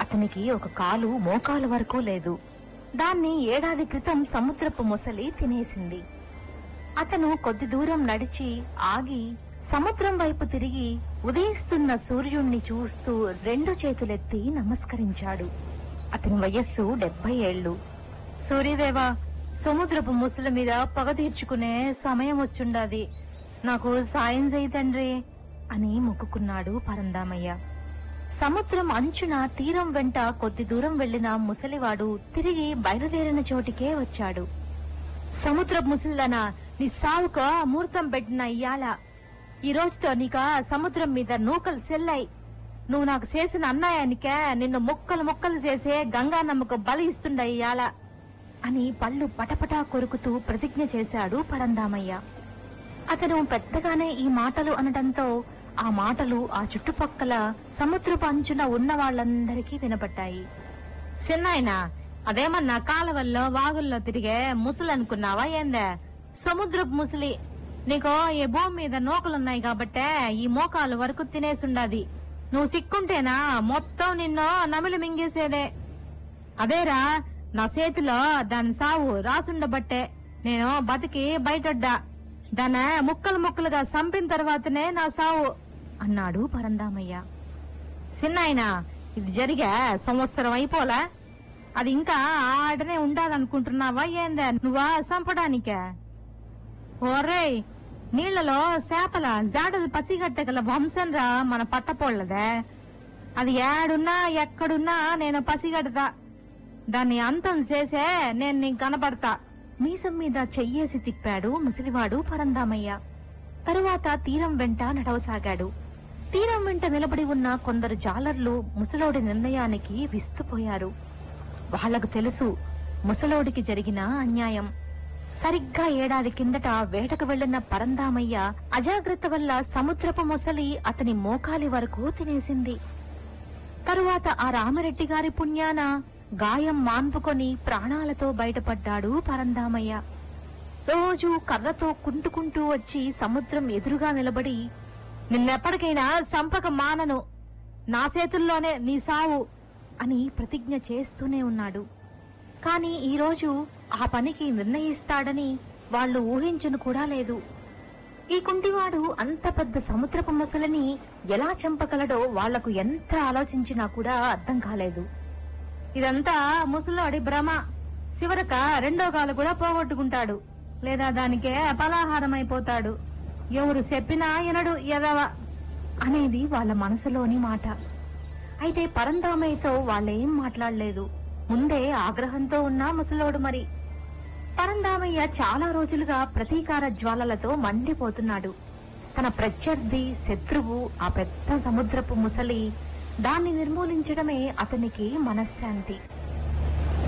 అతనికి ఒక కాలు మోకాలు వరకు లేదు దాన్ని ఏడాది క్రితం సముద్రపు మొసలి తినేసింది అతను కొద్ది దూరం నడిచి ఆగి సముద్రం వైపు తిరిగి ఉదయిస్తున్న సూర్యుణ్ణి చూస్తూ రెండు చేతులెత్తి నమస్కరించాడు అతని వయస్సు డెబ్బై ఏళ్లు సూర్యదేవా సముద్రపు ముసలి మీద పగ తీర్చుకునే సమయం వచ్చుండాది నాకు సాయం చేయి తండ్రి అని మొక్కుకున్నాడు పరందామయ్య సముద్రం అంచున తీరం వెంట కొద్ది దూరం వెళ్లిన ముసలివాడు తిరిగి బయలుదేరిన చోటికే వచ్చాడు సముద్ర ముసలిదన నీ సావుక ముహూర్తం పెట్టిన ఇయాల ఈ రోజుతో నీక సముద్రం మీద నూకలు సెల్లాయి నువ్వు నాకు చేసిన అన్యాయానికే నిన్ను ముక్కలు ముక్కలు చేసే గంగా నమ్మకు బలి ఇస్తుండ ఇయాల అని పళ్ళు పటపటా కొరుకుతూ ప్రతిజ్ఞ చేశాడు పరందామయ్య అతను పెద్దగానే ఈ మాటలు అనడంతో ఆ మాటలు ఆ చుట్టుపక్కల సముద్రపు అంచున ఉన్న వాళ్ళందరికీ వినపడ్డాయి చిన్నాయన అదేమన్నా కాలవల్లో వాగుల్లో తిరిగే ముసలి అనుకున్నావా ఏందే సముద్రపు ముసలి నీకు ఈ భూమి మీద నూకలున్నాయి కాబట్టే ఈ మోకాలు వరకు తినేసుండాది నువ్వు సిక్కుంటేనా మొత్తం నిన్ను నమిలి మింగేసేదే అదేరా నా చేతిలో దాని సావు రాసుండబట్టే నేను బతికి బయటడ్డా దాన్ని ముక్కలు ముక్కలుగా సంపిన తర్వాతనే నా సావు అన్నాడు పరందామయ్య సిన్నాయన ఇది జరిగే సంవత్సరం అయిపోలా అది ఇంకా ఆడనే ఉండాలనుకుంటున్నావా ఏందే నువ్వా సంపడానికే ఓరేయ్ నీళ్లలో చేపల జాడలు పసిగట్టగల వంశంరా మన పట్టపోళ్ళదే అది ఏడున్నా ఎక్కడున్నా నేను పసిగడతా దాన్ని అంతం చేసే నేను నీకు కనపడతా మీసం మీద చెయ్యేసి తిప్పాడు ముసలివాడు పరందామయ్య తరువాత తీరం వెంట నడవసాగాడు తీరం వెంట నిలబడి ఉన్న కొందరు జాలర్లు ముసలోడి నిర్ణయానికి విస్తుపోయారు వాళ్లకు తెలుసు ముసలోడికి జరిగిన అన్యాయం సరిగ్గా ఏడాది కిందట వేటకు వెళ్లిన పరందామయ్య అజాగ్రత్త వల్ల సముద్రపు మొసలి అతని మోకాలి వరకు తినేసింది తరువాత ఆ రామరెడ్డి గారి పుణ్యాన గాయం మాన్పుకొని ప్రాణాలతో బయటపడ్డాడు పరందామయ్య రోజు కర్రతో కుంటుకుంటూ వచ్చి సముద్రం ఎదురుగా నిలబడి నిన్నెప్పటికైనా సంపక మానను నా చేతుల్లోనే నీ సావు అని ప్రతిజ్ఞ చేస్తూనే ఉన్నాడు కాని ఈరోజు ఆ పనికి నిర్ణయిస్తాడని వాళ్ళు ఊహించను కూడా లేదు ఈ కుంటివాడు అంత పెద్ద సముద్రపు మొసలిని ఎలా చంపగలడో వాళ్లకు ఎంత ఆలోచించినా కూడా అర్థం కాలేదు ఇదంతా ముసలోడి భ్రమ చివరక రెండో కాలు కూడా పోగొట్టుకుంటాడు లేదా దానికే పలాహారం అయిపోతాడు ఎవరు చెప్పినా ఎనడు ఎదవ అనేది వాళ్ళ మనసులోని మాట అయితే పరంధామయ్యతో వాళ్ళేం మాట్లాడలేదు ముందే ఆగ్రహంతో ఉన్న ముసలోడు మరి పరంధామయ్య చాలా రోజులుగా ప్రతీకార జ్వాలలతో మండిపోతున్నాడు తన ప్రత్యర్థి శత్రువు ఆ పెద్ద సముద్రపు ముసలి దాన్ని నిర్మూలించడమే అతనికి మనశ్శాంతి